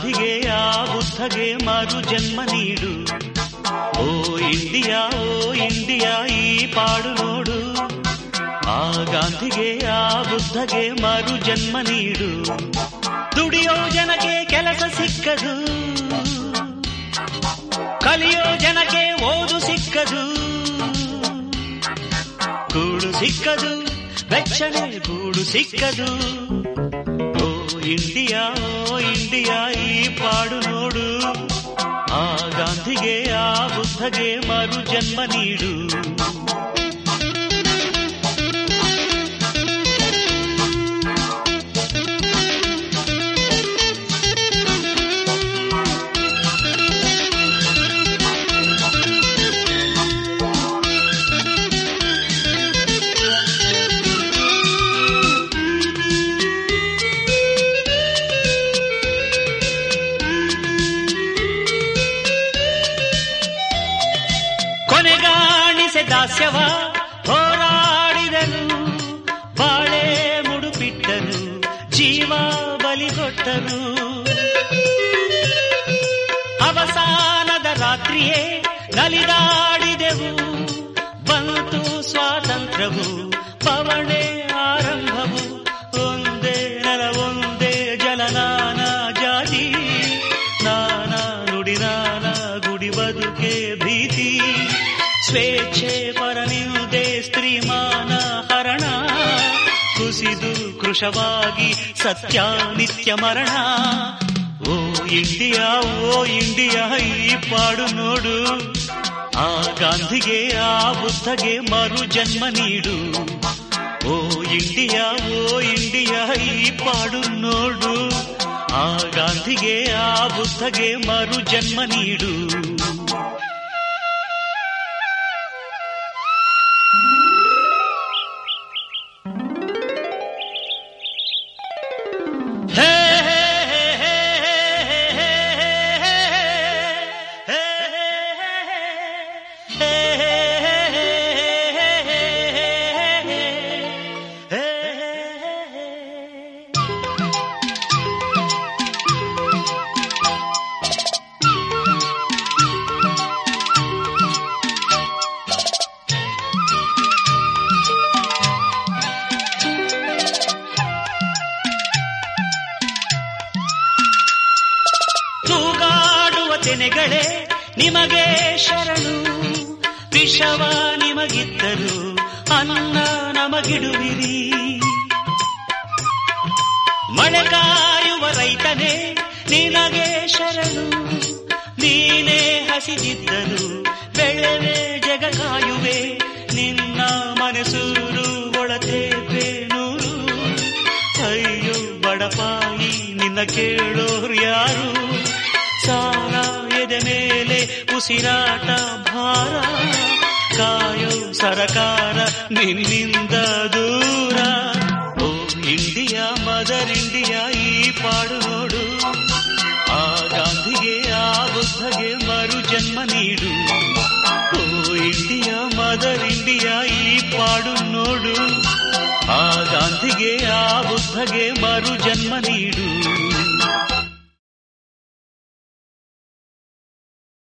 ಗಾಂಧಿಗೆ ಆ ಬುದ್ಧಗೆ ಮರು ಜನ್ಮ ನೀಡು ಓ ಇಂಡಿಯಾ ಓ ಇಂಡಿಯಾ ಈ ಪಾಡು ನೋಡು ಆ ಗಾಂಧಿಗೆ ಆ ಬುದ್ಧಗೆ ಮರು ಜನ್ಮ ನೀಡು ದುಡಿಯೋ ಜನಕ್ಕೆ ಕೆಲಸ ಸಿಕ್ಕದು ಕಲಿಯೋ ಜನಕ್ಕೆ ಓದು ಸಿಕ್ಕದು ಕೂಡು ಸಿಕ್ಕದು ವೆಚ್ಚಣೆ ಗೂಡು ಸಿಕ್ಕದು ಓ ಇಂಡಿಯಾ ಓ ಇಂಡಿಯಾ ಈ ಪಾಡು ನೋಡು ಆ ಗಾಂಧಿಗೆ ಆ ಬುದ್ಧಗೆ ಮರು ಜನ್ಮ ನೀಡು ಕೊನೆಗಾಣಿಸೆ ದಾಸ್ಯವ ಹೋರಾಡಿದನು ಬಾಳೆ ಮುಡುಪಿಟ್ಟನು ಜೀವ ಬಲಿಗೊಟ್ಟನು ಅವಸಾನದ ರಾತ್ರಿಯೇ ನಲಿದಾಡಿದೆವು ಬಂತು ಸ್ವಾತಂತ್ರ್ಯವು ಪವಣೆ ಆರಂಭವು ಒಂದೇ ನೆಲ ಒಂದೇ ಜಲ ನಾನಾ ಜಾತಿ ನಾನಾ ನುಡಿ ನಾನಾ ಗುಡಿ ಬದುಕೆ ಭೀತಿ ಸ್ವೇಚ್ಛೆ ಪರನಿಂದೆ ಸ್ತ್ರೀಮಾನ ಹರಣ ಕುಸಿದು ಕೃಶವಾಗಿ ಸತ್ಯ ನಿತ್ಯ ಮರಣ ಓ ಇಂಡಿಯಾ ಓ ಇಂಡಿಯಾ ಈ ಪಾಡು ನೋಡು ಆ ಗಾಂಧಿಗೆ ಆ ಬುದ್ಧಗೆ ಮರು ಜನ್ಮ ನೀಡು ಓ ಇಂಡಿಯಾ ಓ ಇಂಡಿಯಾ ಈ ಪಾಡು ನೋಡು ಆ ಗಾಂಧಿಗೆ ಆ ಬುದ್ಧಗೆ ಮರು ಜನ್ಮ ನೀಡು ಹೇ ಹೇ ಹೇ ಹೇ ಹೇ ಹೇ ತೂಗಾಡುವ ತೆನೆಗಳೇ ನಿಮಗೆ ಶರಣು ವಿಷವ ನಿಮಗಿದ್ದರು ಅನ್ನ ನಮಗಿಡುವಿರಿ ಮಳೆ ಕಾಯುವ ರೈತನೇ ನಿನಗೆ ಶರಣು ನೀನೇ ಹಸಿದಿದ್ದರು ಬೆಳೆವೆ ಜಗ ಕಾಯುವೆ ನಿನ್ನ ಮನಸೂರು ಒಳತೆ ಬೇನೂರು ಅಯ್ಯೋ ಬಡಪಾಯಿ ನಿನ್ನ ಕೇಳೋರು ಯಾರು ಸಾಲ ಎದೆ ಮೇಲೆ ಉಸಿರಾಟ ಭಾರ ಕಾಯೋ ಸರಕಾರ ನಿನ್ನಿಂದ ದೂರ ಓ ಇಂಡಿಯಾ ಮದರ್ ಇಂಡಿಯಾ ಈ ಪಾಡು ನೋಡು ಆ ಗಾಂಧಿಗೆ ಆ ಬುದ್ಧಗೆ ಮರು ಜನ್ಮ ನೀಡು ಓ ಇಂಡಿಯಾ ಮದರ್ ಇಂಡಿಯಾ ಈ ಪಾಡು ನೋಡು ಆ ಗಾಂಧಿಗೆ ಆ ಬುದ್ಧಗೆ ಮರು ಜನ್ಮ ನೀಡು